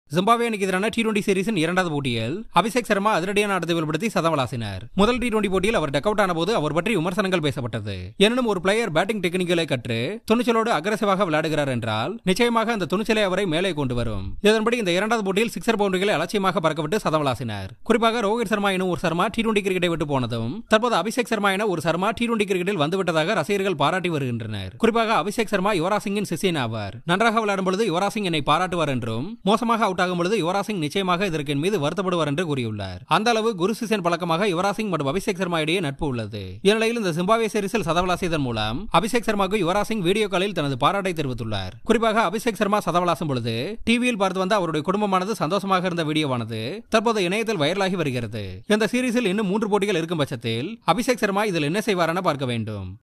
Zimbabwe அணிக்கு எதிரான T twenty சீரிஸின் இரண்டாவது போட்டியில் அபிஷேக் சர்மா அதிரடியான ஆட்டத்தை வெளிப்படுத்தி சதம் விளாசினார் முதல் டி டுவெண்டி போட்டியில் அவர் டக் அவுட் ஆனபோது அவர் பற்றி விமர்சனங்கள் பேசப்பட்டது எனினும் ஒரு பிளேயர் பேட்டிங் டெக்னிக்கலை கற்று துணிச்சலோடு அக்ரசிவாக விளையாடுகிறார் என்றால் நிச்சயமாக அந்த துணிச்சலை அவரை மேலே கொண்டு வரும் இதன்படி இந்த இரண்டாவது போட்டியில் சிக்ஸர் பவுண்டரிகளை அலட்சியமாக பறக்கவிட்டு சதம் விளாசினார் குறிப்பாக ரோஹித் சர்மா எனும் ஒரு சர்மா டி டுவெண்டி கிரிக்கெட்டை விட்டு போனதும் தற்போது அபிஷேக் சர்மா என ஒரு சர்மா டி டுவெண்டி கிரிக்கெட்டில் வந்துவிட்டதாக ரசிகர்கள் பாராட்டி வருகின்றனர் குறிப்பாக அபிஷேக் சர்மா யுவராஜ் சிங்கின் சிசியன் ஆவார் நன்றாக விளையாடும் பொழுது யுவராஜ் சிங் என்னை பாராட்டுவார் என்றும் மோசமாக அவுட் ஆகும் பொழுது யுவராஜ் சிங் நிச்சயமாக இதற்கு என் மீது வருத்தப்படுவார் என்று கூறியுள்ளார் அந்த அளவு குரு சிசன் பழக்கமாக யுவராஜ் சிங் மற்றும் அபிஷேக் சர்மா இடையே நட்பு உள்ளது இந்நிலையில் இந்த சிம்பாவே சீரிஸில் சதவலாசியதன் மூலம் அபிஷேக் சர்மாவுக்கு யுவராஜ் சிங் வீடியோ காலில் தனது பாராட்டை தெரிவித்துள்ளார் குறிப்பாக அபிஷேக் சர்மா சதவலாசும் பொழுது டிவியில் பார்த்து வந்த அவருடைய குடும்பமானது சந்தோஷமாக இருந்த வீடியோவானது தற்போது இணையத்தில் வைரலாகி வருகிறது இந்த சீரிஸில் இன்னும் மூன்று போட்டிகள் இருக்கும் பட்சத்தில் அபிஷேக் சர்மா இதில் என்ன செய்வார் என பார்க்க வேண்டும்